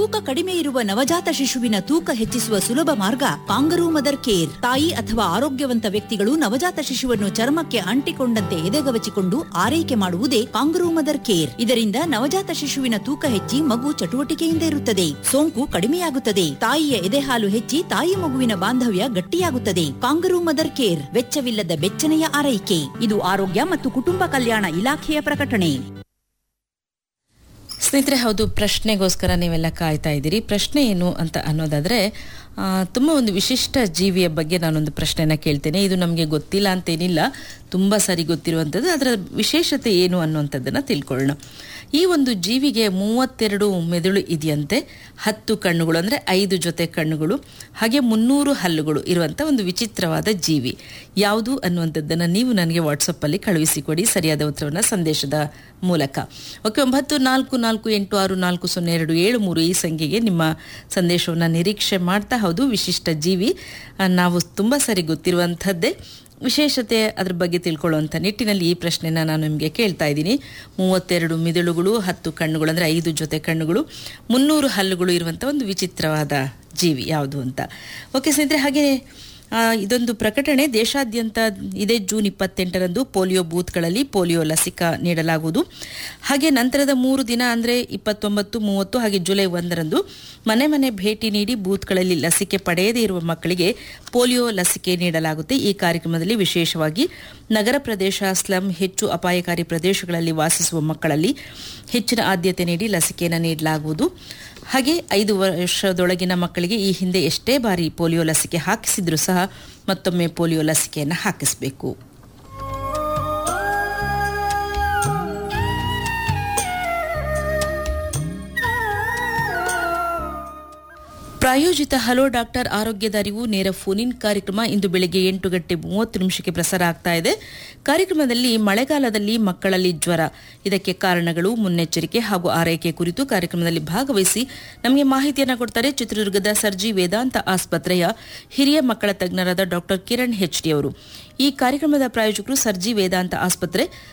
ತೂಕ ಕಡಿಮೆ ಇರುವ ನವಜಾತ ಶಿಶುವಿನ ತೂಕ ಹೆಚ್ಚಿಸುವ ಸುಲಭ ಮಾರ್ಗ ಕಾಂಗರೂ ಮದರ್ ಕೇರ್ ತಾಯಿ ಅಥವಾ ಆರೋಗ್ಯವಂತ ವ್ಯಕ್ತಿಗಳು ನವಜಾತ ಶಿಶುವನ್ನು ಚರ್ಮಕ್ಕೆ ಅಂಟಿಕೊಂಡಂತೆ ಎದೆಗವಚಿಕೊಂಡು ಆರೈಕೆ ಮಾಡುವುದೇ ಕಾಂಗರೂ ಮದರ್ ಕೇರ್ ಇದರಿಂದ ನವಜಾತ ಶಿಶುವಿನ ತೂಕ ಹೆಚ್ಚಿ ಮಗು ಚಟುವಟಿಕೆಯಿಂದ ಇರುತ್ತದೆ ಸೋಂಕು ಕಡಿಮೆಯಾಗುತ್ತದೆ ತಾಯಿಯ ಎದೆಹಾಲು ಹೆಚ್ಚಿ ತಾಯಿ ಮಗುವಿನ ಬಾಂಧವ್ಯ ಗಟ್ಟಿಯಾಗುತ್ತದೆ ಕಾಂಗರೂ ಮದರ್ ಕೇರ್ ವೆಚ್ಚವಿಲ್ಲದ ಬೆಚ್ಚನೆಯ ಆರೈಕೆ ಇದು ಆರೋಗ್ಯ ಮತ್ತು ಕುಟುಂಬ ಕಲ್ಯಾಣ ಇಲಾಖೆಯ ಪ್ರಕಟಣೆ ಸ್ನೇಹಿತರೆ ಹೌದು ಪ್ರಶ್ನೆಗೋಸ್ಕರ ನೀವೆಲ್ಲ ಕಾಯ್ತಾ ಇದ್ದೀರಿ ಪ್ರಶ್ನೆ ಏನು ಅಂತ ಅನ್ನೋದಾದರೆ ತುಂಬ ಒಂದು ವಿಶಿಷ್ಟ ಜೀವಿಯ ಬಗ್ಗೆ ನಾನೊಂದು ಪ್ರಶ್ನೆನ ಕೇಳ್ತೇನೆ ಇದು ನಮಗೆ ಗೊತ್ತಿಲ್ಲ ಅಂತೇನಿಲ್ಲ ತುಂಬ ಸರಿ ಗೊತ್ತಿರುವಂಥದ್ದು ಅದರ ವಿಶೇಷತೆ ಏನು ಅನ್ನುವಂಥದ್ದನ್ನು ತಿಳ್ಕೊಳ್ಳೋಣ ಈ ಒಂದು ಜೀವಿಗೆ ಮೂವತ್ತೆರಡು ಮೆದುಳು ಇದೆಯಂತೆ ಹತ್ತು ಕಣ್ಣುಗಳು ಅಂದರೆ ಐದು ಜೊತೆ ಕಣ್ಣುಗಳು ಹಾಗೆ ಮುನ್ನೂರು ಹಲ್ಲುಗಳು ಇರುವಂಥ ಒಂದು ವಿಚಿತ್ರವಾದ ಜೀವಿ ಯಾವುದು ಅನ್ನುವಂಥದ್ದನ್ನು ನೀವು ನನಗೆ ವಾಟ್ಸಪ್ಪಲ್ಲಿ ಕಳುಹಿಸಿಕೊಡಿ ಸರಿಯಾದ ಉತ್ತರವನ್ನು ಸಂದೇಶದ ಮೂಲಕ ಓಕೆ ಒಂಬತ್ತು ನಾಲ್ಕು ನಾಲ್ಕು ಎಂಟು ಆರು ನಾಲ್ಕು ಸೊನ್ನೆ ಎರಡು ಏಳು ಮೂರು ಈ ಸಂಖ್ಯೆಗೆ ನಿಮ್ಮ ಸಂದೇಶವನ್ನು ನಿರೀಕ್ಷೆ ಮಾಡ್ತಾ ಹೌದು ವಿಶಿಷ್ಟ ಜೀವಿ ಆ, ನಾವು ತುಂಬ ಸರಿ ಗೊತ್ತಿರುವಂಥದ್ದೇ ವಿಶೇಷತೆ ಅದ್ರ ಬಗ್ಗೆ ತಿಳ್ಕೊಳ್ಳುವಂಥ ನಿಟ್ಟಿನಲ್ಲಿ ಈ ಪ್ರಶ್ನೆನ ನಾನು ನಿಮಗೆ ಕೇಳ್ತಾ ಇದ್ದೀನಿ ಮೂವತ್ತೆರಡು ಮಿದುಳುಗಳು ಹತ್ತು ಕಣ್ಣುಗಳು ಅಂದರೆ ಐದು ಜೊತೆ ಕಣ್ಣುಗಳು ಮುನ್ನೂರು ಹಲ್ಲುಗಳು ಇರುವಂಥ ಒಂದು ವಿಚಿತ್ರವಾದ ಜೀವಿ ಯಾವುದು ಅಂತ ಓಕೆ ಸ್ನೇಹಿತರೆ ಹಾಗೆ ಆ, ಇದೊಂದು ಪ್ರಕಟಣೆ ದೇಶಾದ್ಯಂತ ಇದೇ ಜೂನ್ ಇಪ್ಪತ್ತೆಂಟರಂದು ಪೋಲಿಯೋ ಬೂತ್ಗಳಲ್ಲಿ ಪೋಲಿಯೋ ಲಸಿಕಾ ನೀಡಲಾಗುವುದು ಹಾಗೆ ನಂತರದ ಮೂರು ದಿನ ಅಂದರೆ ಇಪ್ಪತ್ತೊಂಬತ್ತು ಮೂವತ್ತು ಹಾಗೆ ಜುಲೈ ಒಂದರಂದು ಮನೆ ಮನೆ ಭೇಟಿ ನೀಡಿ ಬೂತ್ಗಳಲ್ಲಿ ಲಸಿಕೆ ಪಡೆಯದೇ ಇರುವ ಮಕ್ಕಳಿಗೆ ಪೋಲಿಯೋ ಲಸಿಕೆ ನೀಡಲಾಗುತ್ತೆ ಈ ಕಾರ್ಯಕ್ರಮದಲ್ಲಿ ವಿಶೇಷವಾಗಿ ನಗರ ಪ್ರದೇಶ ಸ್ಲಂ ಹೆಚ್ಚು ಅಪಾಯಕಾರಿ ಪ್ರದೇಶಗಳಲ್ಲಿ ವಾಸಿಸುವ ಮಕ್ಕಳಲ್ಲಿ ಹೆಚ್ಚಿನ ಆದ್ಯತೆ ನೀಡಿ ಲಸಿಕೆಯನ್ನು ನೀಡಲಾಗುವುದು ಹಾಗೆ ಐದು ವರ್ಷದೊಳಗಿನ ಮಕ್ಕಳಿಗೆ ಈ ಹಿಂದೆ ಎಷ್ಟೇ ಬಾರಿ ಪೋಲಿಯೋ ಲಸಿಕೆ ಹಾಕಿಸಿದ್ರೂ ಸಹ ಮತ್ತೊಮ್ಮೆ ಪೋಲಿಯೋ ಲಸಿಕೆಯನ್ನು ಹಾಕಿಸಬೇಕು ಪ್ರಾಯೋಜಿತ ಹಲೋ ಡಾಕ್ಟರ್ ಆರೋಗ್ಯದ ಅರಿವು ನೇರ ಫೋನ್ ಇನ್ ಕಾರ್ಯಕ್ರಮ ಇಂದು ಬೆಳಗ್ಗೆ ಎಂಟು ಗಂಟೆ ಮೂವತ್ತು ನಿಮಿಷಕ್ಕೆ ಪ್ರಸಾರ ಆಗ್ತಾ ಇದೆ ಕಾರ್ಯಕ್ರಮದಲ್ಲಿ ಮಳೆಗಾಲದಲ್ಲಿ ಮಕ್ಕಳಲ್ಲಿ ಜ್ವರ ಇದಕ್ಕೆ ಕಾರಣಗಳು ಮುನ್ನೆಚ್ಚರಿಕೆ ಹಾಗೂ ಆರೈಕೆ ಕುರಿತು ಕಾರ್ಯಕ್ರಮದಲ್ಲಿ ಭಾಗವಹಿಸಿ ನಮಗೆ ಮಾಹಿತಿಯನ್ನು ಕೊಡ್ತಾರೆ ಚಿತ್ರದುರ್ಗದ ಸರ್ಜಿ ವೇದಾಂತ ಆಸ್ಪತ್ರೆಯ ಹಿರಿಯ ಮಕ್ಕಳ ತಜ್ಞರಾದ ಡಾಕ್ಟರ್ ಕಿರಣ್ ಹೆಚ್ಡಿ ಅವರು ಈ ಕಾರ್ಯಕ್ರಮದ ಪ್ರಾಯೋಜಕರು ಸರ್ಜಿ ವೇದಾಂತ ಆಸ್ಪತ್ರೆ